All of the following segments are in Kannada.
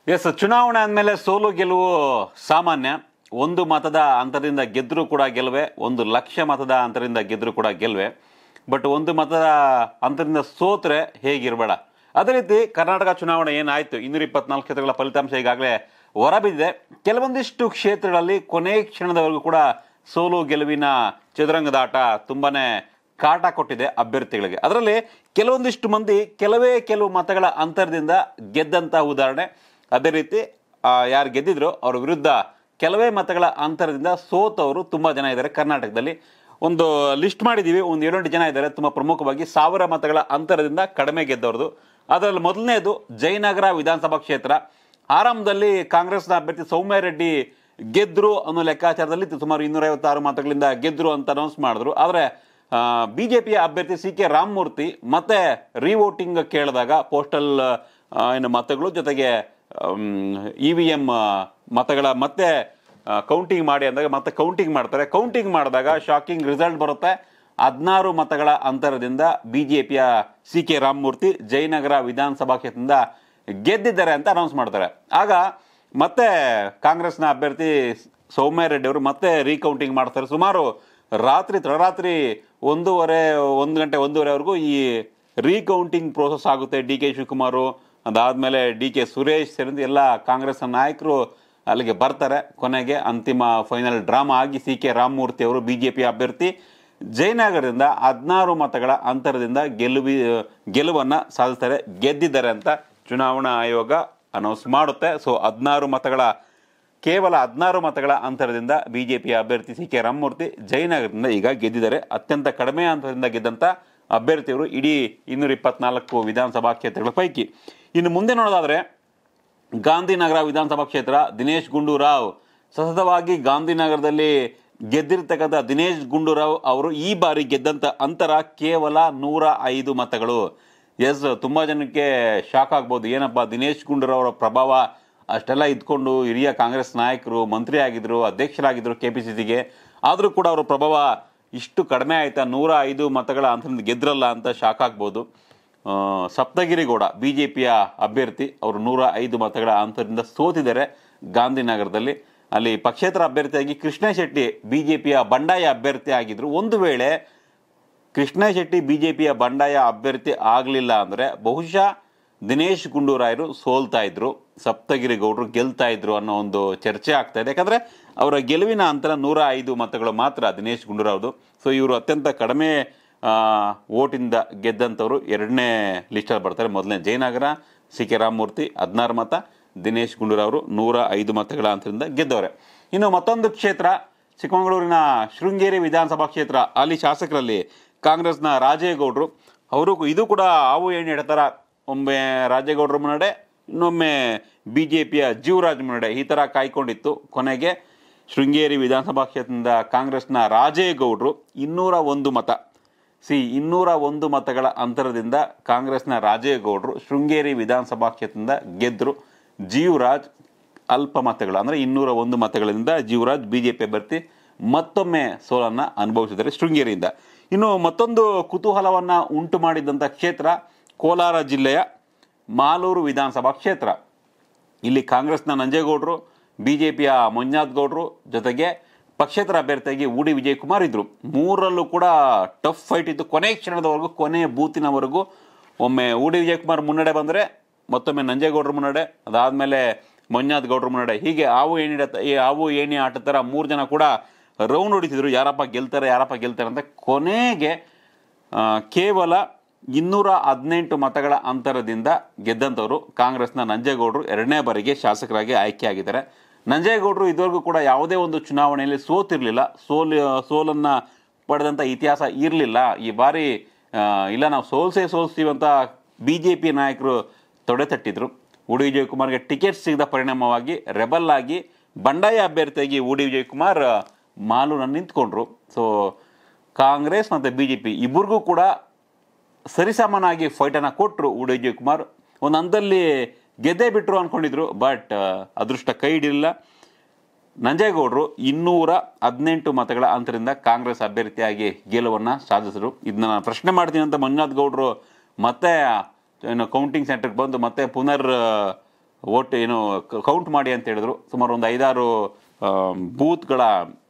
ಎಸ್ ಚುನಾವಣೆ ಅಂದಮೇಲೆ ಸೋಲು ಗೆಲುವು ಸಾಮಾನ್ಯ ಒಂದು ಮತದ ಅಂತರದಿಂದ ಗೆದ್ದರೂ ಕೂಡ ಗೆಲುವೆ ಒಂದು ಲಕ್ಷ ಮತದ ಅಂತರದಿಂದ ಗೆದ್ದರೂ ಕೂಡ ಗೆಲುವೆ ಬಟ್ ಒಂದು ಮತದ ಅಂತರದಿಂದ ಸೋತ್ರೆ ಹೇಗಿರಬೇಡ ಅದೇ ರೀತಿ ಕರ್ನಾಟಕ ಚುನಾವಣೆ ಏನಾಯಿತು ಇನ್ನೂರ ಇಪ್ಪತ್ನಾಲ್ಕು ಕ್ಷೇತ್ರಗಳ ಫಲಿತಾಂಶ ಈಗಾಗಲೇ ಹೊರಬಿದ್ದಿದೆ ಕೆಲವೊಂದಿಷ್ಟು ಕ್ಷೇತ್ರಗಳಲ್ಲಿ ಕೊನೆ ಕ್ಷಣದವರೆಗೂ ಕೂಡ ಸೋಲು ಗೆಲುವಿನ ಚದುರಂಗದಾಟ ತುಂಬಾನೇ ಕಾಟ ಕೊಟ್ಟಿದೆ ಅಭ್ಯರ್ಥಿಗಳಿಗೆ ಅದರಲ್ಲಿ ಕೆಲವೊಂದಿಷ್ಟು ಮಂದಿ ಕೆಲವೇ ಕೆಲವು ಮತಗಳ ಅಂತರದಿಂದ ಗೆದ್ದಂತ ಉದಾಹರಣೆ ಅದೇ ರೀತಿ ಆ, ಯಾರು ಗೆದ್ದಿದ್ರು ಅವ್ರ ವಿರುದ್ಧ ಕೆಲವೇ ಮತಗಳ ಅಂತರದಿಂದ ಸೋತವರು ತುಂಬಾ ಜನ ಇದ್ದಾರೆ ಕರ್ನಾಟಕದಲ್ಲಿ ಒಂದು ಲಿಸ್ಟ್ ಮಾಡಿದ್ದೀವಿ ಒಂದು ಏಳೆಂಟು ಜನ ಇದ್ದಾರೆ ತುಂಬ ಪ್ರಮುಖವಾಗಿ ಸಾವಿರ ಮತಗಳ ಅಂತರದಿಂದ ಕಡಿಮೆ ಗೆದ್ದವ್ರದ್ದು ಅದರಲ್ಲಿ ಮೊದಲನೇದು ಜಯನಗರ ವಿಧಾನಸಭಾ ಕ್ಷೇತ್ರ ಆರಂಭದಲ್ಲಿ ಕಾಂಗ್ರೆಸ್ನ ಅಭ್ಯರ್ಥಿ ಸೌಮ್ಯ ರೆಡ್ಡಿ ಗೆದ್ರು ಅನ್ನೋ ಲೆಕ್ಕಾಚಾರದಲ್ಲಿ ಸುಮಾರು ಇನ್ನೂರೈವತ್ತಾರು ಮತಗಳಿಂದ ಗೆದ್ರು ಅಂತ ಅನೌನ್ಸ್ ಮಾಡಿದ್ರು ಆದರೆ ಬಿಜೆಪಿಯ ಅಭ್ಯರ್ಥಿ ಸಿ ಕೆ ರಾಮಮೂರ್ತಿ ಮತ್ತೆ ರಿವೋಟಿಂಗ್ ಕೇಳಿದಾಗ ಪೋಸ್ಟಲ್ ಏನು ಮತಗಳು ಜೊತೆಗೆ ಇ ವಿ ಎಂ ಮತಗಳ ಮತ್ತೆ ಕೌಂಟಿಂಗ್ ಮಾಡಿ ಅಂದಾಗ ಮತ್ತೆ ಕೌಂಟಿಂಗ್ ಮಾಡ್ತಾರೆ ಕೌಂಟಿಂಗ್ ಮಾಡಿದಾಗ ಶಾಕಿಂಗ್ ರಿಸಲ್ಟ್ ಬರುತ್ತೆ ಹದಿನಾರು ಮತಗಳ ಅಂತರದಿಂದ ಬಿಜೆಪಿಯ ಸಿ ಕೆ ರಾಮಮೂರ್ತಿ ಜಯನಗರ ವಿಧಾನಸಭಾ ಕ್ಷೇತ್ರದಿಂದ ಗೆದ್ದಿದ್ದಾರೆ ಅಂತ ಅನೌನ್ಸ್ ಮಾಡ್ತಾರೆ ಆಗ ಮತ್ತೆ ಕಾಂಗ್ರೆಸ್ನ ಅಭ್ಯರ್ಥಿ ಸೌಮ್ಯ ರೆಡ್ಡಿ ಅವರು ಮತ್ತೆ ರೀಕೌಂಟಿಂಗ್ ಮಾಡ್ತಾರೆ ಸುಮಾರು ರಾತ್ರಿ ತಡರಾತ್ರಿ ಒಂದೂವರೆ ಒಂದು ಗಂಟೆ ಒಂದೂವರೆವರೆಗೂ ಈ ರೀಕೌಂಟಿಂಗ್ ಪ್ರೋಸೆಸ್ ಆಗುತ್ತೆ ಡಿ ಕೆ ಶಿವಕುಮಾರ್ ಅದಾದ್ಮೇಲೆ ಡಿ ಕೆ ಸುರೇಶ್ ಸೇರಿದಂತೆ ಎಲ್ಲ ಕಾಂಗ್ರೆಸ್ನ ನಾಯಕರು ಅಲ್ಲಿಗೆ ಬರ್ತಾರೆ ಕೊನೆಗೆ ಅಂತಿಮ ಫೈನಲ್ ಡ್ರಾಮಾ ಆಗಿ ಸಿ ಕೆ ರಾಮಮೂರ್ತಿ ಅವರು ಬಿಜೆಪಿ ಅಭ್ಯರ್ಥಿ ಜಯನಗರದಿಂದ ಹದಿನಾರು ಮತಗಳ ಅಂತರದಿಂದ ಗೆಲುವಿ ಗೆಲುವನ್ನ ಸಾಧಿಸ್ತಾರೆ ಗೆದ್ದಿದ್ದಾರೆ ಅಂತ ಚುನಾವಣಾ ಆಯೋಗ ಅನೌನ್ಸ್ ಮಾಡುತ್ತೆ ಸೊ ಹದಿನಾರು ಮತಗಳ ಕೇವಲ ಹದಿನಾರು ಮತಗಳ ಅಂತರದಿಂದ ಬಿಜೆಪಿಯ ಅಭ್ಯರ್ಥಿ ಸಿ ಕೆ ರಾಮಮೂರ್ತಿ ಜಯನಗರದಿಂದ ಈಗ ಗೆದ್ದಿದ್ದಾರೆ ಅತ್ಯಂತ ಕಡಿಮೆ ಅಂತರದಿಂದ ಗೆದ್ದಂತ ಅಭ್ಯರ್ಥಿಯವರು ಇಡೀ ಇನ್ನೂರ ಇಪ್ಪತ್ನಾಲ್ಕು ವಿಧಾನಸಭಾ ಕ್ಷೇತ್ರಗಳ ಪೈಕಿ ಇನ್ನು ಮುಂದೆ ನೋಡೋದಾದ್ರೆ ಗಾಂಧಿನಗರ ವಿಧಾನಸಭಾ ಕ್ಷೇತ್ರ ದಿನೇಶ್ ಗುಂಡೂರಾವ್ ಸತತವಾಗಿ ಗಾಂಧಿನಗರದಲ್ಲಿ ಗೆದ್ದಿರ್ತಕ್ಕಂಥ ದಿನೇಶ್ ಗುಂಡೂರಾವ್ ಅವರು ಈ ಬಾರಿ ಗೆದ್ದಂತ ಅಂತರ ಕೇವಲ ನೂರ ಐದು ಮತಗಳು ಎಸ್ ತುಂಬಾ ಜನಕ್ಕೆ ಶಾಕ್ ಆಗ್ಬೋದು ಏನಪ್ಪ ದಿನೇಶ್ ಗುಂಡೂರಾವ್ ಅವರ ಪ್ರಭಾವ ಅಷ್ಟೆಲ್ಲ ಇದ್ಕೊಂಡು ಹಿರಿಯ ಕಾಂಗ್ರೆಸ್ ನಾಯಕರು ಮಂತ್ರಿ ಆಗಿದ್ರು ಅಧ್ಯಕ್ಷರಾಗಿದ್ರು ಕೆ ಪಿ ಸಿ ಸಿಗೆ ಆದರೂ ಕೂಡ ಅವರ ಪ್ರಭಾವ ಇಷ್ಟು ಕಡಿಮೆ ಆಯ್ತಾ ನೂರ ಐದು ಮತಗಳ ಅಂತರದಿಂದ ಗೆದ್ರಲ್ಲ ಅಂತ ಶಾಕ್ ಆಗ್ಬೋದು ಆ, ಸಪ್ತಗಿರಿಗೌಡ ಬಿಜೆಪಿಯ ಅಭ್ಯರ್ಥಿ ಅವರು ನೂರ ಐದು ಮತಗಳ ಅಂತರದಿಂದ ಸೋತಿದ್ದಾರೆ ಗಾಂಧಿನಗರದಲ್ಲಿ ಅಲ್ಲಿ ಪಕ್ಷೇತರ ಅಭ್ಯರ್ಥಿಯಾಗಿ ಕೃಷ್ಣ ಶೆಟ್ಟಿ ಬಿಜೆಪಿಯ ಬಂಡಾಯ ಅಭ್ಯರ್ಥಿ ಆಗಿದ್ರು ಒಂದು ವೇಳೆ ಕೃಷ್ಣ ಶೆಟ್ಟಿ ಬಿಜೆಪಿಯ ಬಂಡಾಯ ಅಭ್ಯರ್ಥಿ ಆಗಲಿಲ್ಲ ಅಂದರೆ ಬಹುಶಃ ದಿನೇಶ್ ಗುಂಡೂರಾಯರು ಸೋಲ್ತಾ ಇದ್ರು ಸಪ್ತಗಿರಿ ಗೌಡರು ಗೆಲ್ತಾ ಇದ್ರು ಅನ್ನೋ ಒಂದು ಚರ್ಚೆ ಆಗ್ತಾ ಇದೆ ಯಾಕಂದ್ರೆ ಅವರ ಗೆಲುವಿನ ಅಂತರ ನೂರ ಐದು ಮತಗಳು ಮಾತ್ರ ದಿನೇಶ್ ಗುಂಡೂರಾವ್ದು ಸೊ ಇವರು ಅತ್ಯಂತ ಕಡಿಮೆ ಆ, ಓಟಿಂದ ಗೆದ್ದಂಥವ್ರು ಎರಡನೇ ಲಿಸ್ಟಲ್ಲಿ ಬರ್ತಾರೆ ಮೊದಲನೇ ಜಯನಗರ ಸಿ ಕೆ ರಾಮಮೂರ್ತಿ ಹದಿನಾರು ಮತ ದಿನೇಶ್ ಗುಂಡೂರಾವರು ನೂರ ಐದು ಮತಗಳ ಅಂತರದಿಂದ ಗೆದ್ದವ್ರೆ ಇನ್ನು ಮತ್ತೊಂದು ಕ್ಷೇತ್ರ ಚಿಕ್ಕಮಗಳೂರಿನ ಶೃಂಗೇರಿ ವಿಧಾನಸಭಾ ಕ್ಷೇತ್ರ ಅಲ್ಲಿ ಶಾಸಕರಲ್ಲಿ ಕಾಂಗ್ರೆಸ್ನ ರಾಜೇಗೌಡರು ಅವರು ಇದು ಕೂಡ ಹಾವು ಎಣ್ಣೆ ಇಡ್ತಾರ ಒಮ್ಮೆ ರಾಜೇಗೌಡರ ಮುನ್ನಡೆ ಇನ್ನೊಮ್ಮೆ ಬಿ ಜೆ ಪಿಯ ಜೀವರಾಜ್ ಮುನ್ನಡೆ ಈ ಥರ ಕಾಯ್ಕೊಂಡಿತ್ತು ಕೊನೆಗೆ ಶೃಂಗೇರಿ ವಿಧಾನಸಭಾ ಕ್ಷೇತ್ರದಿಂದ ಕಾಂಗ್ರೆಸ್ನ ರಾಜೇಗೌಡರು ಇನ್ನೂರ ಒಂದು ಮತ ಸಿ ಇನ್ನೂರ ಒಂದು ಮತಗಳ ಅಂತರದಿಂದ ಕಾಂಗ್ರೆಸ್ನ ರಾಜೇಗೌಡರು ಶೃಂಗೇರಿ ವಿಧಾನಸಭಾ ಕ್ಷೇತ್ರದಿಂದ ಗೆದ್ದರು ಜೀವರಾಜ್ ಅಲ್ಪ ಮತಗಳು ಅಂದರೆ ಇನ್ನೂರ ಒಂದು ಮತಗಳಿಂದ ಜೀವರಾಜ್ ಬಿಜೆಪಿ ಅಭ್ಯರ್ಥಿ ಮತ್ತೊಮ್ಮೆ ಸೋಲನ್ನ ಅನುಭವಿಸಿದ್ದಾರೆ ಶೃಂಗೇರಿಯಿಂದ ಇನ್ನು ಮತ್ತೊಂದು ಕುತೂಹಲವನ್ನ ಉಂಟು ಮಾಡಿದಂಥ ಕ್ಷೇತ್ರ ಕೋಲಾರ ಜಿಲ್ಲೆಯ ಮಾಲೂರು ವಿಧಾನಸಭಾ ಕ್ಷೇತ್ರ ಇಲ್ಲಿ ಕಾಂಗ್ರೆಸ್ನ ನಂಜೇಗೌಡರು ಬಿಜೆಪಿಯ ಮಂಜುನಾಥ್ ಗೌಡರು ಜೊತೆಗೆ ಪಕ್ಷೇತರ ಅಭ್ಯರ್ಥಿಯಾಗಿ ಉಡಿ ವಿಜಯ್ ಕುಮಾರ್ ಇದ್ರು ಮೂರರಲ್ಲೂ ಕೂಡ ಟಫ್ ಫೈಟ್ ಇತ್ತು ಕೊನೆ ಕ್ಷಣದವರೆಗೂ ಕೊನೆಯ ಬೂತಿನವರೆಗೂ ಒಮ್ಮೆ ಉಡಿ ವಿಜಯ್ ಕುಮಾರ್ ಮುನ್ನಡೆ ಬಂದರೆ ಮತ್ತೊಮ್ಮೆ ನಂಜೇಗೌಡರು ಮುನ್ನಡೆ ಅದಾದಮೇಲೆ ಮಂಜುನಾಥ್ ಗೌಡರು ಮುನ್ನಡೆ ಹೀಗೆ ಹಾವು ಏಣಿ ಈ ಹಾವು ಏಣಿ ಆಟ ಥರ ಮೂರು ಜನ ಕೂಡ ರೌಂಡ್ ಹೊಡಿತಿದ್ರು ಯಾರಪ್ಪ ಗೆಲ್ತಾರೆ ಯಾರಪ್ಪ ಗೆಲ್ತಾರೆ ಅಂತ ಕೊನೆಗೆ ಆ, ಕೇವಲ ಇನ್ನೂರ ಹದಿನೆಂಟು ಮತಗಳ ಅಂತರದಿಂದ ಗೆದ್ದಂಥವರು ಕಾಂಗ್ರೆಸ್ನ ನಂಜೇಗೌಡರು ಎರಡನೇ ಬಾರಿಗೆ ಶಾಸಕರಾಗಿ ಆಯ್ಕೆಯಾಗಿದ್ದಾರೆ ನಂಜೇಗೌಡರು ಇದುವರೆಗೂ ಕೂಡ ಯಾವುದೇ ಒಂದು ಚುನಾವಣೆಯಲ್ಲಿ ಸೋತಿರಲಿಲ್ಲ ಸೋಲ್ ಸೋಲನ್ನ ಪಡೆದಂಥ ಇತಿಹಾಸ ಇರಲಿಲ್ಲ ಈ ಬಾರಿ ಆ, ಇಲ್ಲ ನಾವು ಸೋಲ್ಸೇ ಸೋಲ್ಸ್ತೀವಿ ಅಂತ ಬಿ ಜೆ ಪಿ ನಾಯಕರು ತೊಡೆ ತಟ್ಟಿದ್ರು ಉಡಿ ವಿಜಯ್ ಕುಮಾರ್ಗೆ ಟಿಕೆಟ್ ಸಿಗದ ಪರಿಣಾಮವಾಗಿ ರೆಬಲ್ ಆಗಿ ಬಂಡಾಯ ಅಭ್ಯರ್ಥಿಯಾಗಿ ಉಡಿ ವಿಜಯ್ ಕುಮಾರ್ ಮಾಲೂರಲ್ಲಿ ನಿಂತ್ಕೊಂಡ್ರು ಸೊ ಕಾಂಗ್ರೆಸ್ ಮತ್ತು ಬಿ ಜೆ ಪಿ ಇಬ್ಬರಿಗೂ ಕೂಡ ಸರಿಸಮನಾಗಿ ಫೈಟನ್ನು ಕೊಟ್ಟರು ಉಡಿ ವಿಜಯ್ ಕುಮಾರ್ ಒಂದು ಹಂತದಲ್ಲಿ ಗೆದ್ದೇ ಬಿಟ್ರು ಅಂದ್ಕೊಂಡಿದ್ರು ಬಟ್ ಅದೃಷ್ಟ ಕೈ ಹಿಡಿಲಿಲ್ಲ ನಂಜೇಗೌಡರು ಇನ್ನೂರ ಹದಿನೆಂಟು ಮತಗಳ ಅಂತರದಿಂದ ಕಾಂಗ್ರೆಸ್ ಅಭ್ಯರ್ಥಿಯಾಗಿ ಗೆಲುವನ್ನು ಸಾಧಿಸಿದ್ರು ಇದನ್ನ ನಾನು ಪ್ರಶ್ನೆ ಮಾಡ್ತೀನಿ ಅಂತ ಮಂಜುನಾಥ್ ಗೌಡರು ಮತ್ತೆ ಏನು ಕೌಂಟಿಂಗ್ ಸೆಂಟರ್ಗೆ ಬಂದು ಮತ್ತೆ ಪುನರ್ ಓಟ್ ಏನು ಕೌಂಟ್ ಮಾಡಿ ಅಂತ ಹೇಳಿದ್ರು ಸುಮಾರು ಒಂದು ಐದಾರು ಆ, ಬೂತ್ಗಳ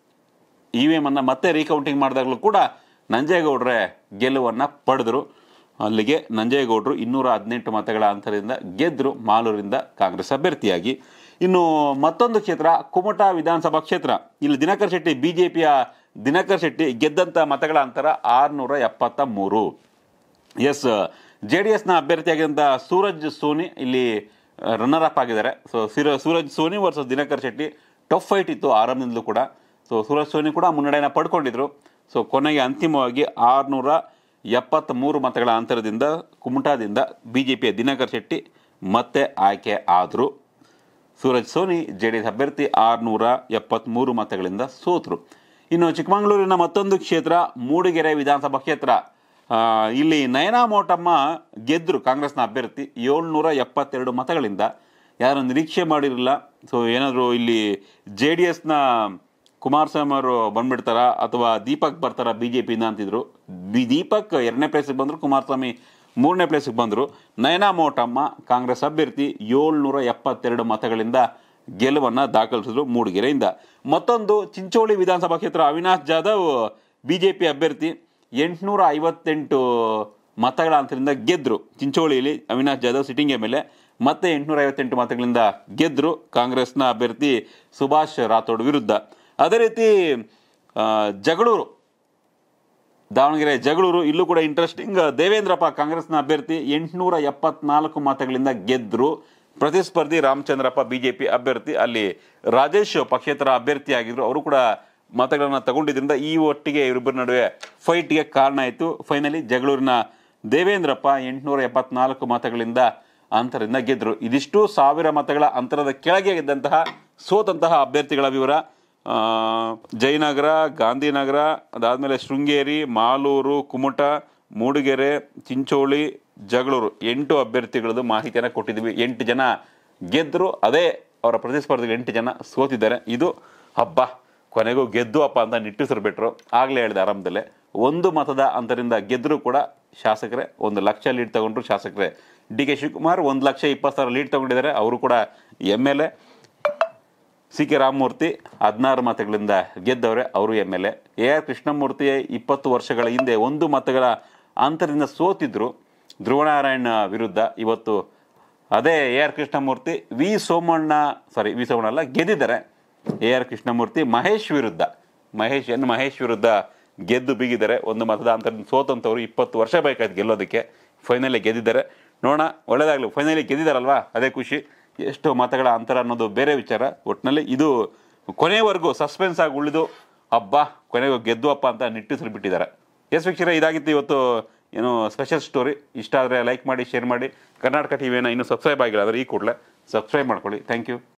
ಇ ವಿ ಎಮ್ ಅನ್ನ ಮತ್ತೆ ರೀಕೌಂಟಿಂಗ್ ಮಾಡಿದಾಗಲೂ ಕೂಡ ನಂಜೇಗೌಡ್ರೆ ಗೆಲುವನ್ನು ಪಡೆದ್ರು ಅಲ್ಲಿಗೆ ನಂಜೇಗೌಡರು ಇನ್ನೂರ ಹದಿನೆಂಟು ಮತಗಳ ಅಂತರದಿಂದ ಗೆದ್ದರು ಮಾಲೂರಿಂದ ಕಾಂಗ್ರೆಸ್ ಅಭ್ಯರ್ಥಿಯಾಗಿ ಇನ್ನು ಮತ್ತೊಂದು ಕ್ಷೇತ್ರ ಕುಮಟಾ ವಿಧಾನಸಭಾ ಕ್ಷೇತ್ರ ಇಲ್ಲಿ ದಿನಕರ್ ಶೆಟ್ಟಿ ಬಿಜೆಪಿಯ ದಿನಕರ್ ಶೆಟ್ಟಿ ಗೆದ್ದಂಥ ಮತಗಳ ಅಂತರ ಆರುನೂರ ಎಪ್ಪತ್ತ ಮೂರು ಎಸ್ ಜೆ ಡಿ ಎಸ್ನ ಅಭ್ಯರ್ಥಿಯಾಗಿದ್ದಂಥ ಸೂರಜ್ ಸೋನಿ ಇಲ್ಲಿ ರನ್ನರ್ ಅಪ್ ಆಗಿದ್ದಾರೆ so Sira Suraj Soni versus Dinakar Shetty tough fight ಇತ್ತು ಆರಂಭದಿಂದಲೂ ಕೂಡ ಸೊ ಸೂರಜ್ ಸೋನಿ ಕೂಡ ಮುನ್ನಡೆಯನ್ನು ಪಡ್ಕೊಂಡಿದ್ರು ಸೊ ಕೊನೆಗೆ ಅಂತಿಮವಾಗಿ ಆರುನೂರ ಎಪ್ಪತ್ತ್ಮೂರು ಮತಗಳ ಅಂತರದಿಂದ ಕುಮಟಾದಿಂದ ಬಿ ಜೆ ಪಿಯ ದಿನಕರ್ ಶೆಟ್ಟಿ ಮತ್ತೆ ಆಯ್ಕೆ ಆದರು Suraj Soni J D S ಅಭ್ಯರ್ಥಿ ಆರುನೂರ ಎಪ್ಪತ್ತ್ಮೂರು ಮತಗಳಿಂದ ಸೋತರು ಇನ್ನು ಚಿಕ್ಕಮಗಳೂರಿನ ಮತ್ತೊಂದು ಕ್ಷೇತ್ರ ಮೂಡಿಗೆರೆ ವಿಧಾನಸಭಾ ಕ್ಷೇತ್ರ ಆ, ಇಲ್ಲಿ ನಯನಾ ಮೋಟಮ್ಮ ಗೆದ್ದರು ಕಾಂಗ್ರೆಸ್ನ ಅಭ್ಯರ್ಥಿ ಏಳ್ನೂರ ಎಪ್ಪತ್ತೆರಡು ಮತಗಳಿಂದ ಯಾರು ನಿರೀಕ್ಷೆ ಮಾಡಿರಲಿಲ್ಲ ಸೊ ಏನಾದರೂ ಇಲ್ಲಿ ಜೆ ಡಿ ಎಸ್ನ ಕುಮಾರಸ್ವಾಮಿ ಅವರು ಬಂದ್ಬಿಡ್ತಾರ ಅಥವಾ ದೀಪಕ್ ಬರ್ತಾರ ಬಿ ಜೆ ಪಿಯಿಂದ ಅಂತಿದ್ರು ಬಿ ದೀಪಕ್ ಎರಡನೇ ಪ್ಲೇಸಿಗೆ ಬಂದರು ಕುಮಾರಸ್ವಾಮಿ ಮೂರನೇ ಪ್ಲೇಸಿಗೆ ಬಂದರು ನಯನಾ ಮೋಟಮ್ಮ ಕಾಂಗ್ರೆಸ್ ಅಭ್ಯರ್ಥಿ ಏಳ್ನೂರ ಎಪ್ಪತ್ತೆರಡು ಮತಗಳಿಂದ ಗೆಲುವನ್ನು ದಾಖಲಿಸಿದ್ರು ಮೂಡಿಗೆರೆಯಿಂದ ಮತ್ತೊಂದು ಚಿಂಚೋಳಿ ವಿಧಾನಸಭಾ ಕ್ಷೇತ್ರ Avinash Jadhav B J P ಅಭ್ಯರ್ಥಿ ಎಂಟುನೂರ ಐವತ್ತೆಂಟು ಮತಗಳ ಅಂತರಿಂದ ಗೆದ್ದರು ಚಿಂಚೋಳಿಯಲ್ಲಿ Avinash Jadhav sitting M L A ಮತ್ತೆ ಎಂಟುನೂರ ಐವತ್ತೆಂಟು ಮತಗಳಿಂದ ಗೆದ್ದರು ಕಾಂಗ್ರೆಸ್ನ ಅಭ್ಯರ್ಥಿ ಸುಭಾಷ್ ರಾಥೋಡ್ ವಿರುದ್ಧ ಅದೇ ರೀತಿ ಆ, ಜಗಳೂರು ದಾವಣಗೆರೆ ಜಗಳೂರು ಇಲ್ಲೂ ಕೂಡ ಇಂಟ್ರೆಸ್ಟಿಂಗ್ ದೇವೇಂದ್ರಪ್ಪ ಕಾಂಗ್ರೆಸ್ನ ಅಭ್ಯರ್ಥಿ ಎಂಟುನೂರ ಎಪ್ಪತ್ನಾಲ್ಕು ಮತಗಳಿಂದ ಗೆದ್ದರು ಪ್ರತಿಸ್ಪರ್ಧಿ ರಾಮಚಂದ್ರಪ್ಪ ಬಿಜೆಪಿ ಅಭ್ಯರ್ಥಿ ಅಲ್ಲಿ ರಾಜೇಶ್ ಪಕ್ಷೇತರ ಅಭ್ಯರ್ಥಿ ಆಗಿದ್ರು ಅವರು ಕೂಡ ಮತಗಳನ್ನ ತಗೊಂಡಿದ್ರಿಂದ ಈ ಒಟ್ಟಿಗೆ ಇವರಿಬ್ಬರ ನಡುವೆ ಫೈಟ್ಗೆ ಕಾರಣ ಆಯಿತು ಫೈನಲಿ ಜಗಳೂರಿನ ದೇವೇಂದ್ರಪ್ಪ ಎಂಟುನೂರ ಎಪ್ಪತ್ನಾಲ್ಕು ಮತಗಳಿಂದ ಅಂತರದಿಂದ ಗೆದ್ದರು ಇದಿಷ್ಟು ಸಾವಿರ ಮತಗಳ ಅಂತರದ ಕೆಳಗೆ ಗೆದ್ದಂತಹ ಸೋತಂತಹ ಅಭ್ಯರ್ಥಿಗಳ ವಿವರ ಆ, ಜಯನಗರ ಗಾಂಧಿನಗರ ಅದಾದಮೇಲೆ ಶೃಂಗೇರಿ ಮಾಲೂರು ಕುಮಟ ಮೂಡಿಗೆರೆ ಚಿಂಚೋಳಿ ಜಗಳೂರು ಎಂಟು ಅಭ್ಯರ್ಥಿಗಳದ್ದು ಮಾಹಿತಿಯನ್ನು ಕೊಟ್ಟಿದ್ವಿ ಎಂಟು ಜನ ಗೆದ್ದರು ಅದೇ ಅವರ ಪ್ರತಿಸ್ಪರ್ಧಿಗಳು ಎಂಟು ಜನ ಸೋತಿದ್ದಾರೆ ಇದು ಹಬ್ಬ ಕೊನೆಗೂ ಗೆದ್ದು ಅಪ್ಪ ಅಂತ ನಿಟ್ಟುಸಿರು ಬಿಟ್ರು ಆಗಲೇ ಹೇಳಿದೆ ಆರಂಭದಲ್ಲೇ ಒಂದು ಮತದ ಅಂತರಿಂದ ಗೆದ್ದರೂ ಕೂಡ ಶಾಸಕರೇ ಒಂದು ಲಕ್ಷ ಲೀಡ್ ತಗೊಂಡ್ರು ಶಾಸಕರೇ ಡಿ ಕೆ ಶಿವಕುಮಾರ್ ಒಂದು ಲಕ್ಷ ಇಪ್ಪತ್ತು ಸಾವಿರ ಲೀಡ್ ತಗೊಂಡಿದ್ದಾರೆ ಅವರು ಕೂಡ M L A C K Ramamurthy ಹದಿನಾರು ಮತಗಳಿಂದ ಗೆದ್ದವರೆ ಅವರು M L A A R Krishnamurthy ಇಪ್ಪತ್ತು ವರ್ಷಗಳ ಹಿಂದೆ ಒಂದು ಮತಗಳ ಅಂತರದಿಂದ ಸೋತಿದ್ರು ಧ್ರುವನಾರಾಯಣ ವಿರುದ್ಧ ಇವತ್ತು ಅದೇ A R Krishnamurthy V Somanna sorry V Somanna ಅಲ್ಲ ಗೆದ್ದಿದ್ದಾರೆ ಎ ಆರ್ ಕೃಷ್ಣಮೂರ್ತಿ ಮಹೇಶ್ ವಿರುದ್ಧ ಮಹೇಶ್ ಎನ್ ಮಹೇಶ್ ವಿರುದ್ಧ ಗೆದ್ದು ಬಿಗಿದ್ದಾರೆ ಒಂದು ಮತದ ಅಂತರದಿಂದ ಸೋತಂಥವ್ರು ಇಪ್ಪತ್ತು ವರ್ಷ ಬೇಕಾಯ್ತು ಗೆಲ್ಲೋದಕ್ಕೆ ಫೈನಲಿ ಗೆದ್ದಿದ್ದಾರೆ ನೋಡೋಣ ಒಳ್ಳೇದಾಗಲಿ ಫೈನಲಿ ಗೆದ್ದಿದ್ದಾರಲ್ವಾ ಅದೇ ಖುಷಿ ಎಷ್ಟು ಮತಗಳ ಅಂತರ ಅನ್ನೋದು ಬೇರೆ ವಿಚಾರ ಒಟ್ಟಿನಲ್ಲಿ ಇದು ಕೊನೆಯವರೆಗೂ ಸಸ್ಪೆನ್ಸ್ ಆಗಿ ಉಳಿದು ಹಬ್ಬ ಕೊನೆಗೂ ಗೆದ್ದು ಅಪ್ಪ ಅಂತ ನಿಟ್ಟುಸಿರು ಬಿಟ್ಟಿದ್ದಾರೆ ಎಸ್ ವೀಕ್ಷರ ಇದಾಗಿತ್ತು ಇವತ್ತು ಏನು ಸ್ಪೆಷಲ್ ಸ್ಟೋರಿ ಇಷ್ಟ ಆದರೆ ಲೈಕ್ ಮಾಡಿ ಶೇರ್ ಮಾಡಿ ಕರ್ನಾಟಕ ಟಿವಿಯನ್ನು ಇನ್ನೂ ಸಬ್ಸ್ಕ್ರೈಬ್ ಆಗಿಲ್ಲ ಅಂದರೆ ಈ ಕೂಡಲೇ ಸಬ್ಸ್ಕ್ರೈಬ್ ಮಾಡ್ಕೊಳ್ಳಿ ಥ್ಯಾಂಕ್ ಯು